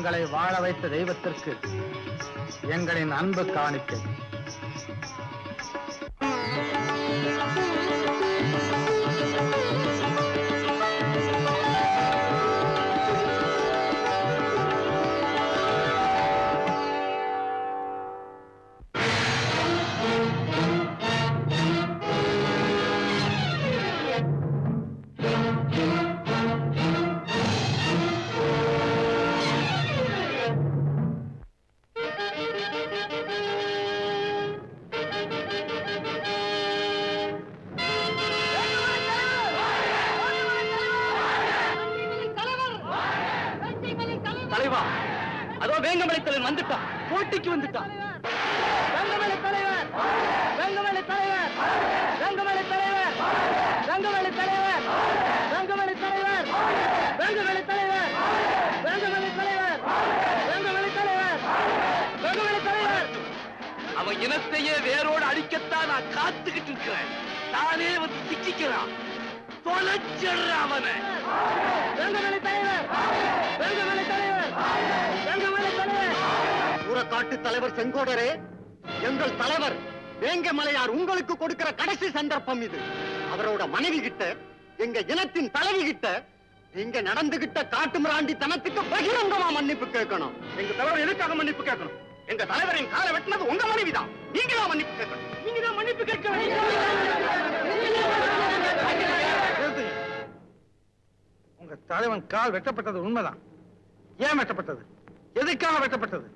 எங்களை வாழ வைத்த தெய்வத்திற்கு எங்களின் அன்பு காணிக்கை தலைவா அதோ வேங்கமலை தலைவன் வந்துட்டான் போட்டிக்கு வந்துட்டான் ரங்கமலை தலைவர் ரங்கமலை தலைவர் ரங்கமலை தலைவர் ரங்கமலை தலைவர் ரங்கமலை தலைவர் ரங்கமலை தலைவர் ரங்கமலை தலைவர் ரங்கமலை தலைவர் ரங்கமலை தலைவர் அவன் இனத்தையே வேரோடு அழிக்கத்தான் நான் காத்துக்கிட்டு இருக்கிறேன் தானே வந்து சிக்கிக்கிறான் தொலைச்சிடுற அவனை ரங்கமலை தலைவர் ரங்கமலை தலைவர் ரங்கமலை தலைவர் ஊரக்காட்டு தலைவர் செங்கோடரே எங்கள் தலைவர் வேங்கமலையார் உங்களுக்கு கொடுக்கிற கடைசி சந்தர்ப்பம் இது அவரோட மனைவி கிட்ட எங்க இனத்தின் தலைவி கிட்ட நீங்க நடந்துகிட்ட காட்டு மிராண்டி தனத்துக்கு பகிரங்கமா மன்னிப்பு கேட்கணும் எங்க தலைவர் எதுக்காக மன்னிப்பு கேட்கணும் எங்க தலைவரின் காலை வெட்டினது உங்க மனைவிதான் நீங்க தான் மன்னிப்பு கேட்கணும் நீங்க தான் மன்னிப்பு கேட்கணும் நிறுத்துங்க. உங்க தலைவன் கால் வெட்டப்பட்டது உண்மைதான் ஏன் வெட்டப்பட்டது எதுக்காக வெட்டப்பட்டது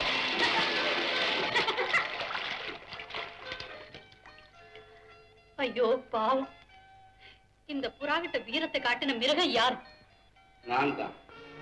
ஐயோ பாவம் இந்த புறாவிட்ட வீரத்தை காட்டின மிருகம் யார் நான் தான்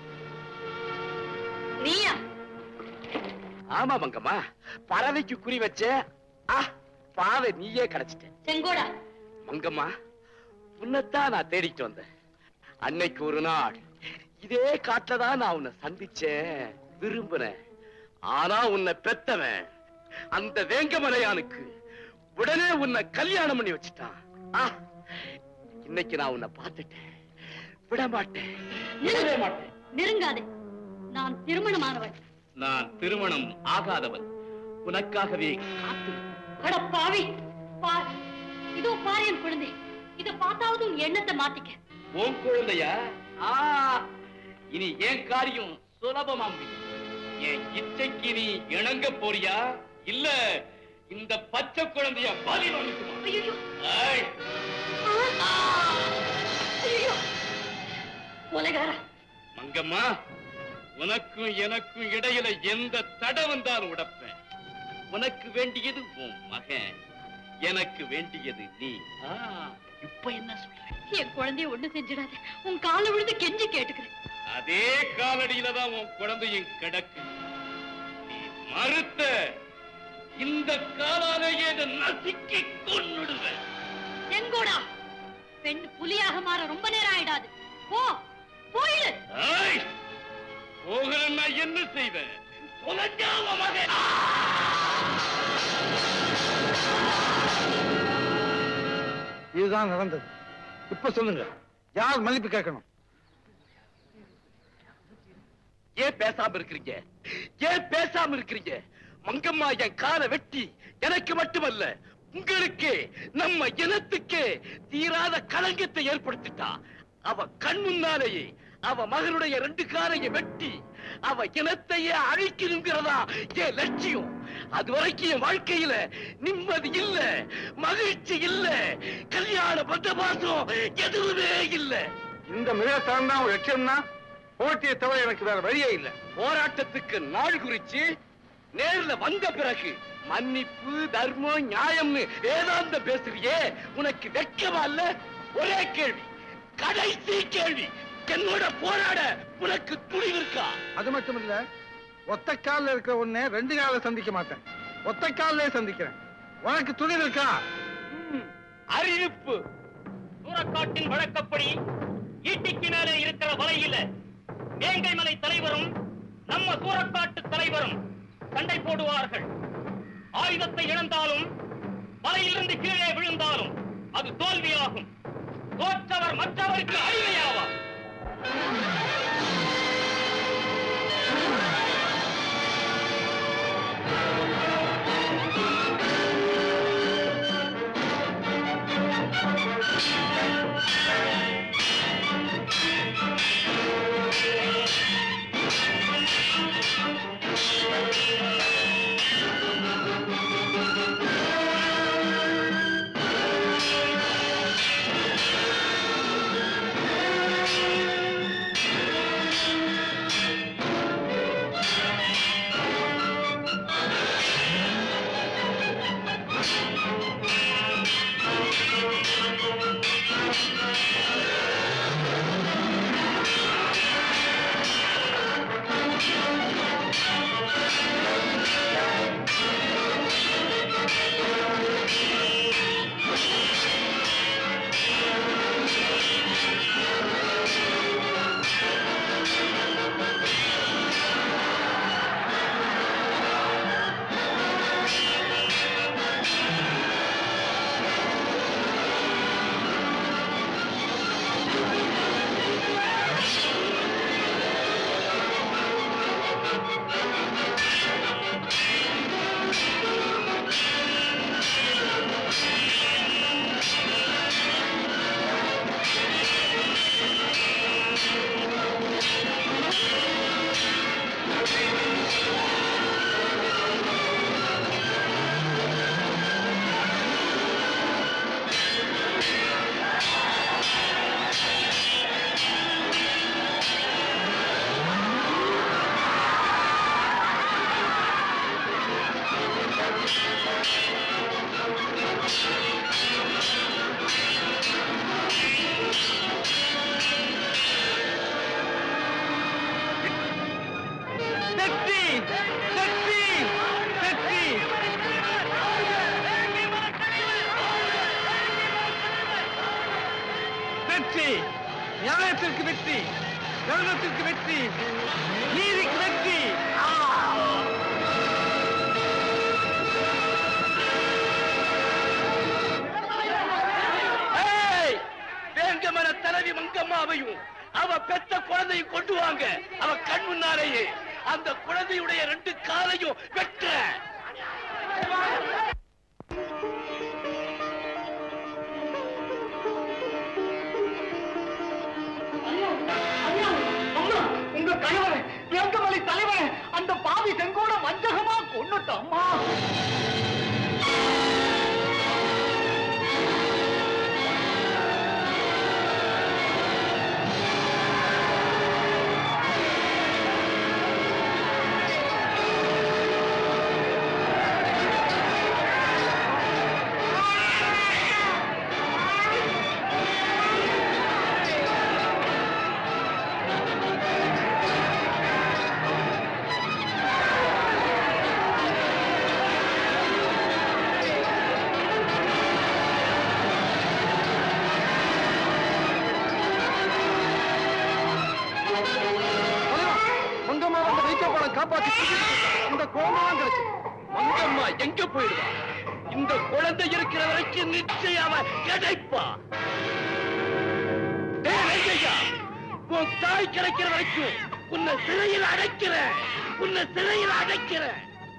நீயா ஆமா மங்கம்மா பறவைக்கு குறி வச்ச ஆ பாவை நீயே கிடைச்சிட்ட செங்கோடா மங்கம்மா உன்னைத்தான் நான் தேடிட்டு வந்தேன் அன்னைக்கு ஒரு நாள் இதே காட்டுல தான் நான் உன்னை சந்திச்சேன் விரும்பினேன் ஆனா உன்னை பெத்தவன் அந்த வேங்கமலையானுக்கு உடனே உன்னை கல்யாணம் பண்ணி வச்சுட்டான் ஆ, இன்னைக்கு நான் உன்னை பார்த்துட்டேன் விட மாட்டேன் விடவே மாட்டேன் நெருங்காதே நான் திருமணமானவள் நான் திருமணம் ஆகாதவன் உனக்காகவே காத்து அட பாவி பார் இதோ பார் என் குழந்தை இத பார்த்தாவது உன் எண்ணத்தை மாத்திக்க உன் குழந்தையா ஆ இனி என் காரியம் சுலபமா முடியும் என் இச்சைக்கு நீ இணங்க போறியா இல்ல இந்த பச்சை குழந்தைய பலி வாங்கிக்குமா ஐயோ ஏய், ஐயோ கொலைகாரா மங்கம்மா உனக்கும் எனக்கும் இடையில எந்த தடை வந்தாலும் உடைப்பேன் உனக்கு வேண்டியது உன் மகன் எனக்கு வேண்டியது நீ ஆ, இப்ப என்ன சொல்ற என் குழந்தைய ஒண்ணு செஞ்சிடாத உன் கால விழுந்து கெஞ்சி கேட்டுக்கிறேன் அதே காலடியில தான் உன் குழந்தையும் கிடக்கு நீ மறுத்த இந்த காலாலேயே இதை நசுக்கி கொன்னுடுவேன் செங்கோடா பெண் புலியாக மாற ரொம்ப நேரம் ஆயிடாது போ போயிடு ஏய், போகிறேன்னா என்ன செய்வேன் தொலைஞ்சாவ மகன் இதுதான் நடந்தது இப்ப சொல்லுங்க யார் மன்னிப்பு கேட்கணும் ஏன் பேசாம இருக்கிறீங்க ஏன் பேசாம இருக்கிறீங்க மங்கம்மா என் காலை வெட்டி எனக்கு மட்டுமல்ல உங்களுக்கு நம்ம இனத்துக்கே தீராத களங்கத்தை ஏற்படுத்திட்டா அவ கண் முன்னாலேயே அவ மகனுடைய ரெண்டு காலையை வெட்டி அவ இனத்தையே அழிக்கணுங்கிறதா என் லட்சியம் அது வரைக்கும் என் வாழ்க்கையில நிம்மதி இல்ல மகிழ்ச்சி இல்ல கல்யாண பந்தபாசம் எதுவுமே இல்ல இந்த மிருகத்தான் தான் ஒரு லட்சியம்னா போட்டியை தவிர எனக்கு வேற வழியே இல்லை போராட்டத்துக்கு நாள் குறிச்சு நேர்ல வந்த பிறகு மன்னிப்பு தர்மம் நியாயம்னு வேதாந்த பேசுறியே உனக்கு வெட்கமா இல்ல ஒரே கேள்வி கடைசி கேள்வி என்னோட போராட உனக்கு துணிவு இருக்கா அது மட்டும் இல்ல ஒத்த கால்ல இருக்கிற உன்னை ரெண்டு கால சந்திக்க மாட்டேன் ஒத்த கால்லே சந்திக்கிறேன் உனக்கு துணிவு இருக்கா அறிவிப்பு சூரக்காட்டின் வழக்கப்படி ஈட்டிக்கு மேலே இருக்கிற வலையில வேங்கை மலை தலைவரும் நம்ம சூரக்காட்டு தலைவரும் சண்டை போடுவார்கள் ஆயுதத்தை இழந்தாலும் வலையிலிருந்து கீழே விழுந்தாலும் அது தோல்வியாகும் தோற்றவர் மற்றவருக்கு அடிமையாவார் வெற்றி நியாயத்திற்கு வெற்றி தர்மத்திற்கு வெற்றி நீதிக்கு வெற்றி ஏய்! வேங்கமன தலைவி மங்கம்மாவையும் அவ பெத்த குழந்தையும் கொண்டு வாங்க அவ கண் முன்னாலேயே அந்த குழந்தையுடைய ரெண்டு காலையும் வெட்ட உங்க கணவர் வேங்கமலை தலைவர் அந்த பாவி செங்கோட வஞ்சகமா கொண்டுட்ட அம்மா மங்கம்மா வந்து வைக்கப்படம் காப்பாத்தி இந்த கோமாவும் கிடைச்சு மங்கம்மா எங்க போயிடுவா இந்த குழந்தை இருக்கிற வரைக்கும் நிச்சயம் அவன் கிடைப்பா டேய் வெங்கையா, உன் தாய் கிடைக்கிற வரைக்கும் உன்னை சிறையில் அடைக்கிறேன் உன்னை சிறையில் அடைக்கிறேன்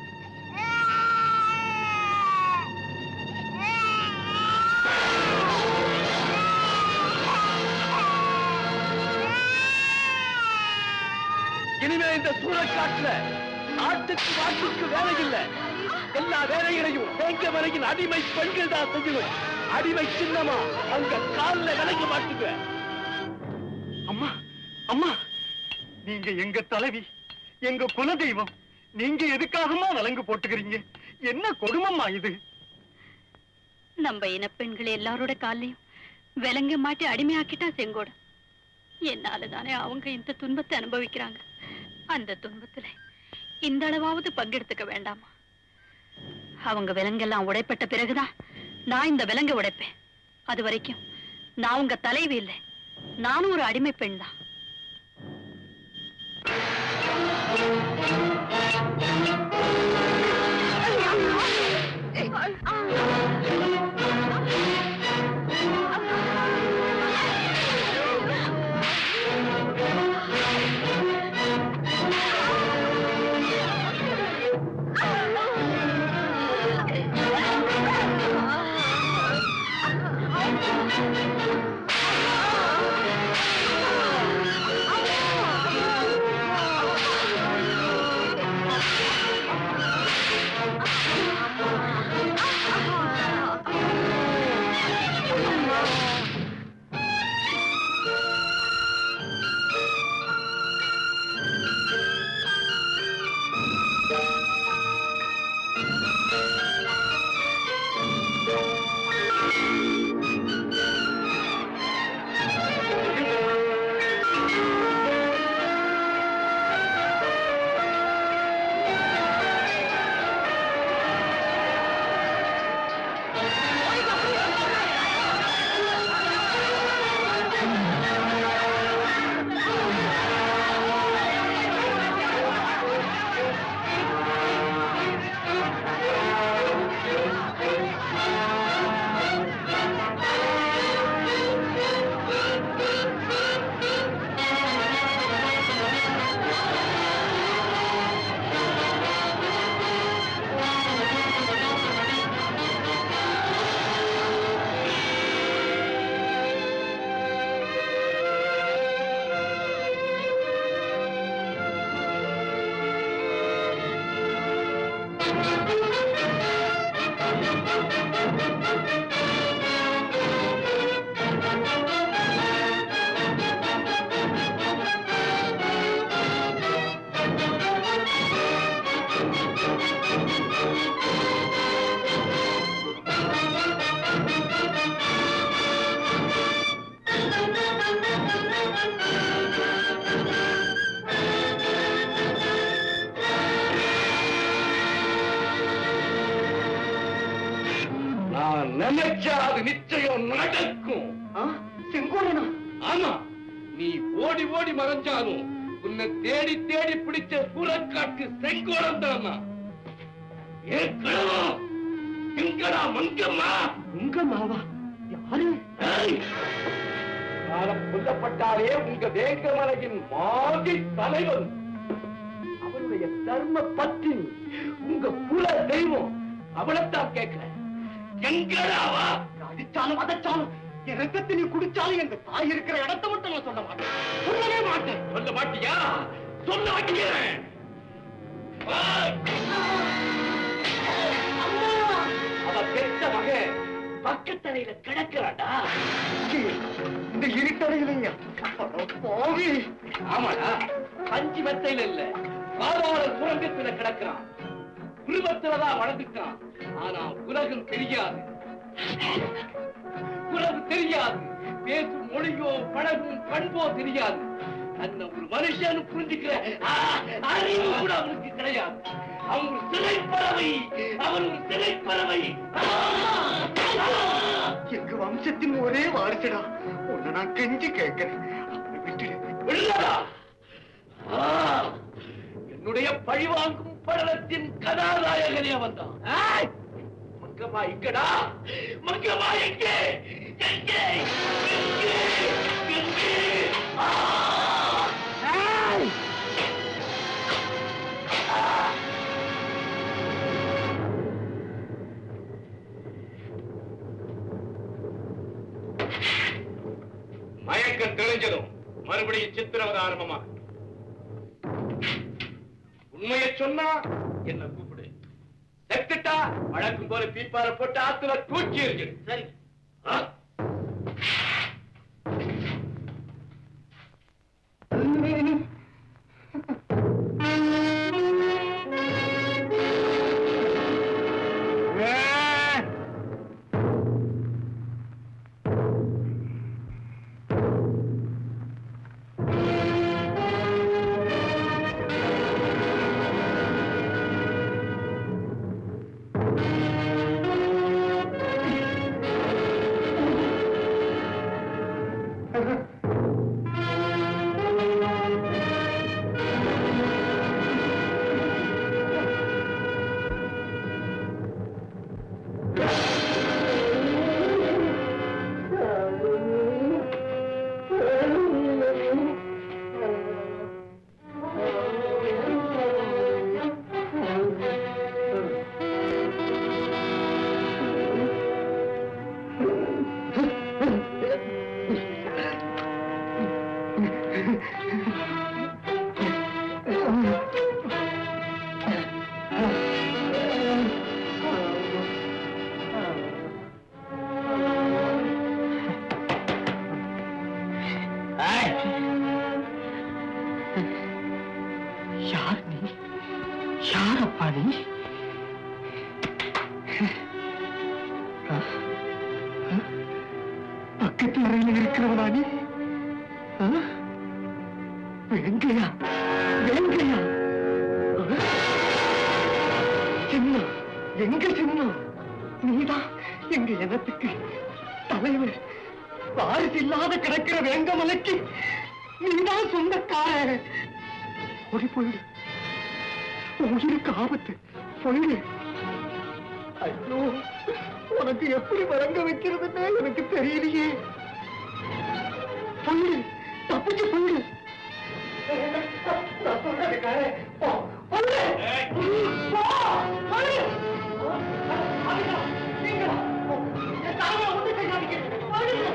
இனிமே இந்த சூழக்காட்டுல ஆட்டுக்கு மாட்டுக்கு வேலை இல்ல எல்லா வேலைகளையும் தேங்க வரையில் அடிமை பெண்கள் தான் செய்யணும் அடிமை சின்னமா அங்க கால்ல விலக மாட்டுங்க அம்மா அம்மா நீங்க எங்க தலைவி எங்க குலதெய்வம் நீங்க எதுக்காகமா விலங்கு போட்டுக்கிறீங்க என்ன கொடுமம்மா இது நம்ம இனப்பெண்கள் எல்லாரோட காலையும் விலங்க மாட்டி அடிமையாக்கிட்டா செங்கோடம் என்னால தானே அவங்க இந்த துன்பத்தை அனுபவிக்கிறாங்க அந்த துன்பத்துல இந்த அளவாவது பங்கெடுத்துக்க வேண்டாமா அவங்க விலங்கெல்லாம் உடைப்பட்ட பிறகுதான் நான் இந்த விலங்கை உடைப்பேன் அது வரைக்கும் நான் உங்க தலைவி இல்லை நானும் ஒரு அடிமை பெண் தான் நான் நினைச்சா அது நிச்சயம் நடக்கும் செங்கோடனா ஆமா நீ ஓடி ஓடி மறைஞ்சாலும் உன்னை தேடி தேடி பிடிச்ச சூரக்காட்டு செங்கோலம் தானா ஏன் கிழவம் எங்கடா மங்கம்மா உங்க மாவா யாரு ஏய்! காலம் கொல்லப்பட்டாரே உங்க வேங்கமலையின் மாதி தலைவன் அவருடைய தர்ம பத்தினி உங்க குல தெய்வம் அவளைத்தான் கேட்கிறேன் எங்கடாவா அடிச்சாலும் அதச்சாலும் என் ரத்தத்தை நீ குடிச்சாலும் எங்க தாய் இருக்கிற இடத்தை மட்டும் நான் சொல்ல மாட்டேன் சொல்லவே மாட்டேன் சொல்ல மாட்டியா சொல்ல வைக்கிறேன் அவ பெத்த மகன் பக்கத்தலையில கிடக்கிறாடா இந்த இருட்டறையிலையா போவி ஆமாடா அஞ்சு மெத்தையில இல்ல பாதாள சுரங்கத்துல கிடக்கிறான் உருவத்துலதான் வளர்ந்துட்டான் ஆனா உலகம் தெரியாது உலகம் தெரியாது பேசும் மொழியோ பழகும் பண்போ தெரியாது தன்னை ஒரு மனுஷன் புரிஞ்சுக்கிற ஆ, அறிவு கூட அவனுக்கு கிடையாது அவன் ஒரு சிலை பறவை அவன் ஒரு சிலை பறவை ஆ! ஆ! எங்க வம்சத்தின் ஒரே வாரிசுடா உன்னை நான் கெஞ்சி கேட்கிறேன் அவனை விட்டுடு இல்லடா ஆ, என்னுடைய பழிவாங்கும் படலத்தின் கதாநாயகனே வந்தான் ஆய்! மங்கம்மா எங்கடா மங்கம்மா எங்கே எங்கே எங்கே எங்கே ஆ! ஆய்! ஆ! மயக்கம் தெளிஞ்சதும் மறுபடியும் சித்திரவதை ஆரம்பமா உண்மையை சொன்னா என்ன கூப்பிடு செத்துட்டா வழக்கம் போல பீப்பார போட்டு ஆத்துல தூக்கி எறிஞ்சிடு சரி யார் நீ யாரப்பா நீ ஆ? ஆ? பக்கத்து அறையில் இருக்கிறவனா நீ ஆ? வேங்கையா வேங்கையா ஆ? சின்னம் எங்க சின்னம் நீதான் எங்க இனத்துக்கு தலைவர் வாரிசு இல்லாத கிடக்கிற வேங்கமலைக்கு நீதான் சொந்தக்காரன் ஓடி போயிடு உன் உயிருக்கு ஆபத்து போயிடு ஐயோ உனக்கு எப்படி வழங்க வைக்கிறதுன்னு எனக்கு தெரியலையே போயிடு தப்பிச்சு போயிடு நான் சொல்றது கேளு. போ, போயிடு. போ, போயிடு. அதுதான், நீங்களா? போ. என் தாயை ஒண்ணும் செய்யாதீங்க. போயிடு.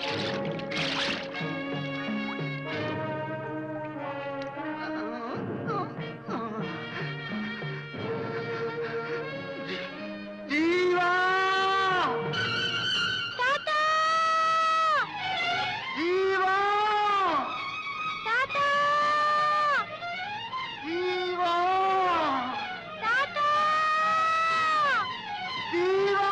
ஜீவா ஜீவா ஜீவா ஜீவா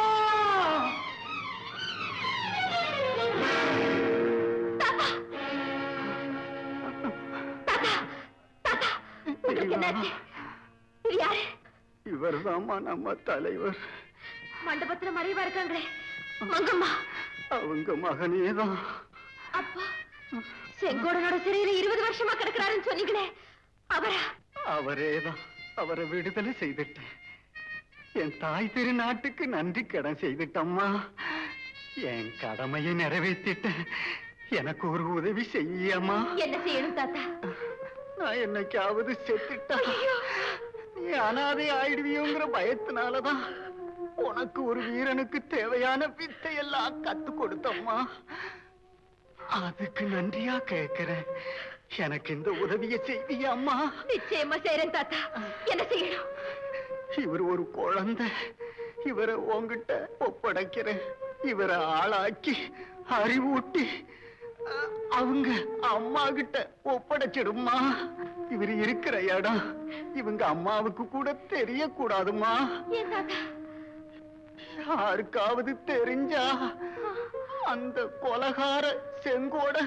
உங்களுக்கு என்னாச்சு இது யாரு இவர்தாம்மா நம்ம தலைவர் மண்டபத்துல மறைவா இருக்காங்களே மங்கம்மா அவங்க மகனேதான் அப்பா செங்கோடனோட சிறையில இருபது வருஷமா கிடக்குறாருன்னு சொன்னீங்களே அவரா அவரேதான் அவரை விடுதலை செய்துட்டேன் என் தாய் திருநாட்டுக்கு நன்றி கடன் செய்துட்டம்மா என் கடமையை நிறைவேற்றிட்டேன் எனக்கு ஒரு உதவி செய்யம்மா என்ன செய்யணும் தாத்தா நான் என்னைக்காவது செத்துட்டா நீ அனாதை ஆயிடுவியோங்கிற பயத்தினாலதான் உனக்கு ஒரு வீரனுக்கு தேவையான வித்தை எல்லாம் கத்து கொடுத்தம்மா அதுக்கு நன்றியா கேக்குறேன் எனக்கு இந்த உதவியை செய்வியாம்மா நிச்சயமா செய்யறேன் தாத்தா என்ன செய்யணும் இவர் ஒரு குழந்தை இவரை உன்கிட்ட ஒப்படைக்கிறேன் இவரை ஆளாக்கி அறிவூட்டி அஹ், அவங்க அம்மா கிட்ட ஒப்படைச்சிடுமா இவர் இருக்கிற இடம் இவங்க அம்மாவுக்கு கூட தெரியக்கூடாதுமா ஏன் தாத்தா யாருக்காவது தெரிஞ்சா அந்த கொலகார செங்கோட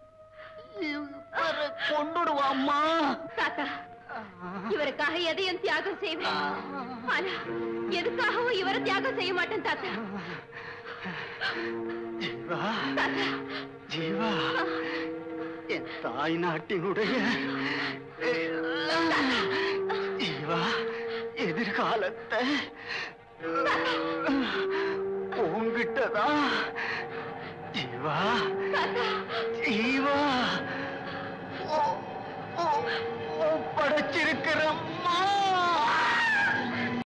இவரை கொண்டுடுவாம்மா தாத்தா இவருக்காக எதையும் தியாகம் செய்வேன் ஆனா எதுக்காகவும் இவரை தியாகம் செய்ய மாட்டேன் தாத்தா ஜீவா தாத்தா ஜீவா என் தாய் நாட்டினுடைய ஜீவா எதிர்காலத்தை உங்ககிட்டதான் ஜீவா ஜீவா ஒ- ஒ- ஒப்படைச்சிருக்கிறம்மா